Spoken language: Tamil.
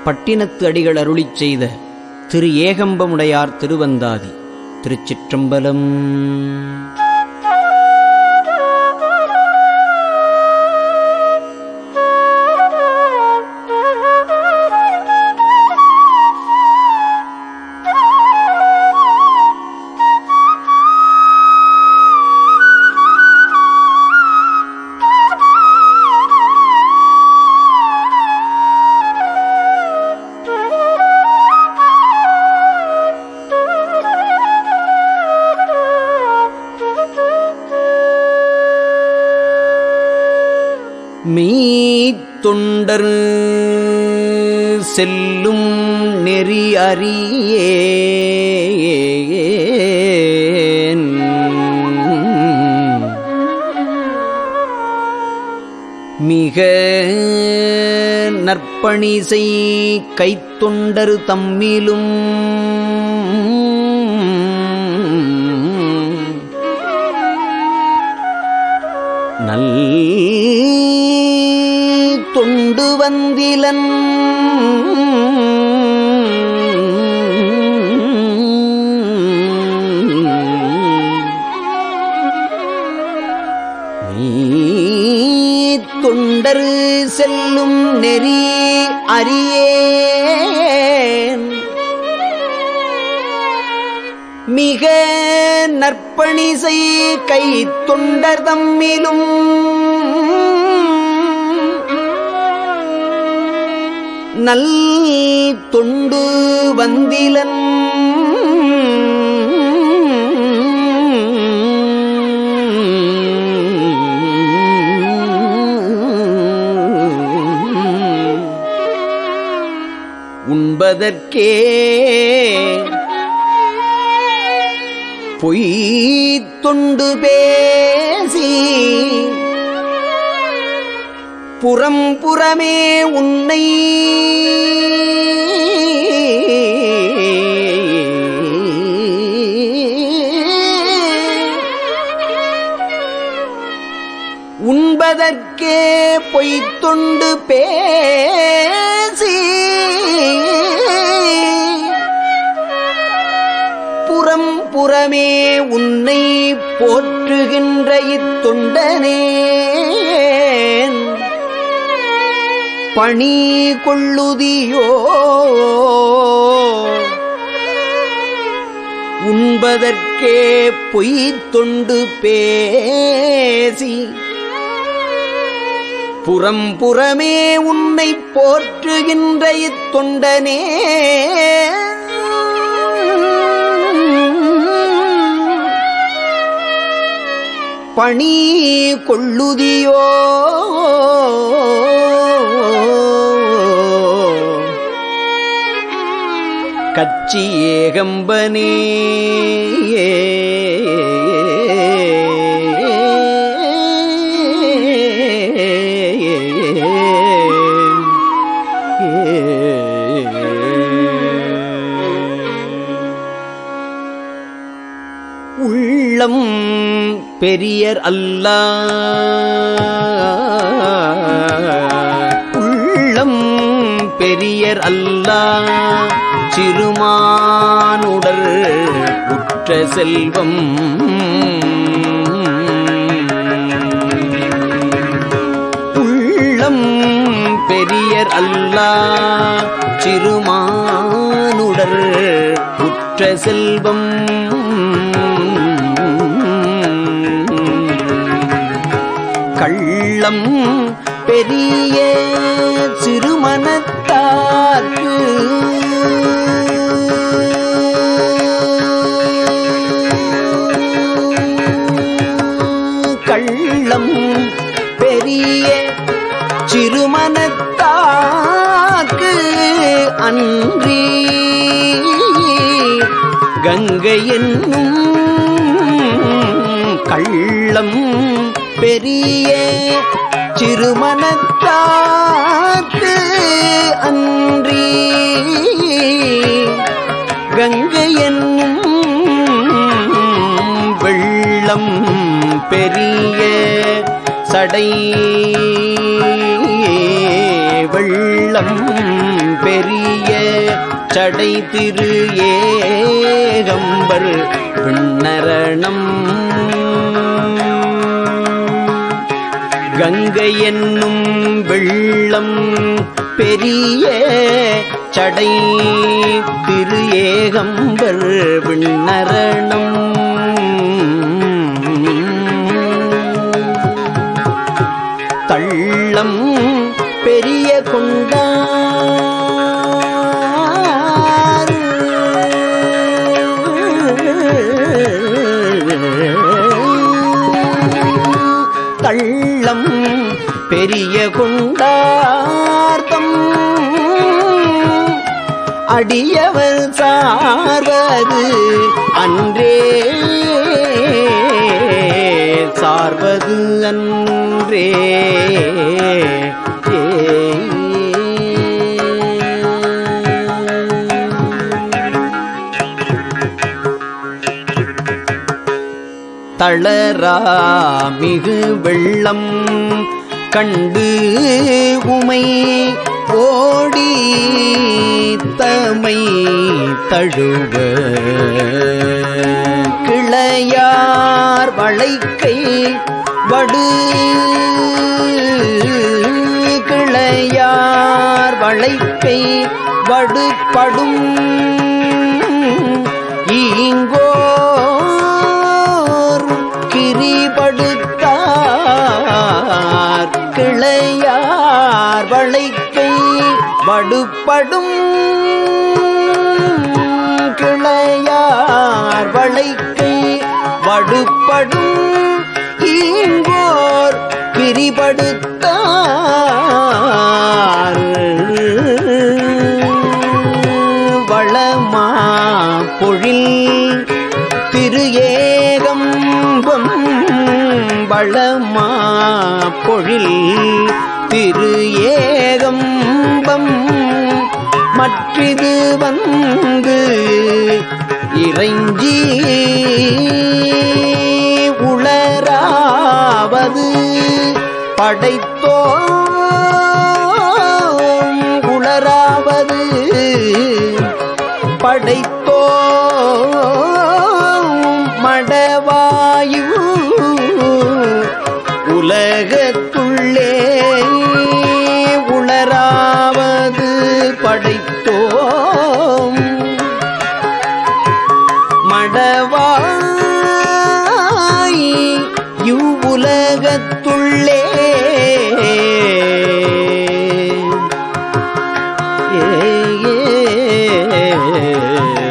பட்டினத்து அடிகள் அருளிச் செய்த திரு ஏகம்பமுடையார் திருவந்தாதி திருச்சிற்றம்பலம் மெய்த்தொண்டர் செல்லும் நெறி அறியேன் மிக நற்பணிசை கைத்தொண்டர் தம்மிலும் நல் தொண்டு வந்திலன் நீ தொண்டர் செல்லும் நெறி அறியேன் மிக நற்பணிசை கை தொண்டர் தம்மிலும் நல் தொண்டு வந்திலன் உண்பதற்கே பொய் தொண்டு பேசி புறம் புறமே உன்னை உண்பதற்கே பொய்த்தொண்டு பேசி புறம் புறமே உன்னை போற்றுகின்ற இத்தொண்டனே பணி கொள்ளுதியோ உண்பதற்கே பொய் தொண்டு பேசி புறம் புறமே உன்னை போற்றுகின்ற இத்தொண்டனே பணி கொள்ளுதியோ கச்சி ஏகம்பனே உள்ளம் பெரியர் அல்ல உள்ளம் பெரியர் அல்ல சிறுமானுடர் உற்ற செல்வம் உள்ளம் பெரியர் அல்ல சிறுமானுடர் உற்ற செல்வம் கள்ளம் பெரிய சிறுமனத்தார்க்கு கள்ளம் பெரிய சிறுமனத்தார்க்கு அன்றி கங்கை என்னும் கள்ளம் பெரிய சிறுமனத்தார்க்கு அன்றி கங்கை என்னும் வெள்ளம் பெரிய சடை வெள்ள வெள்ளம் பெரிய சடை திரு ஏகம்பர் விண்ணரணம் கங்கை என்னும் வெள்ளம் பெரிய சடை திரு ஏகம்பர் விண்ணரணம் தள்ளம் பெரிய கொண்டார் தள்ளம் பெரிய கொண்டார்த்தம் அடியவர் சார்வது அன்றே சார்வது அன்றே தளராமிகு வெள்ளம் கண்டு உமை ஓடி தமை தழுவ கிளையார் வளைக்கை வடு கிளையார் வளைக்கை வடுபடும் ஈங்கோர் கிரிபடுத்தார் கிளையார் வளைக்கை வடுப்படும் கிளையார் வளைக்கை வடுப்படும் ஈங்கோர் கிரிபடுத்தார் வளமா பொழில் திரு ஏகம்பம் வளமா பொழில் திரு ஏகம்பம் மற்றிது வந்து இறைஞ்சி உளராவது படைத்தோ உளராவது படைத்தோ மடவாயு உலகத்துள்ளே உளராவது படைத்தோம் மடவாய் இவ்வுலகத்துள்ளே ஏ ஏ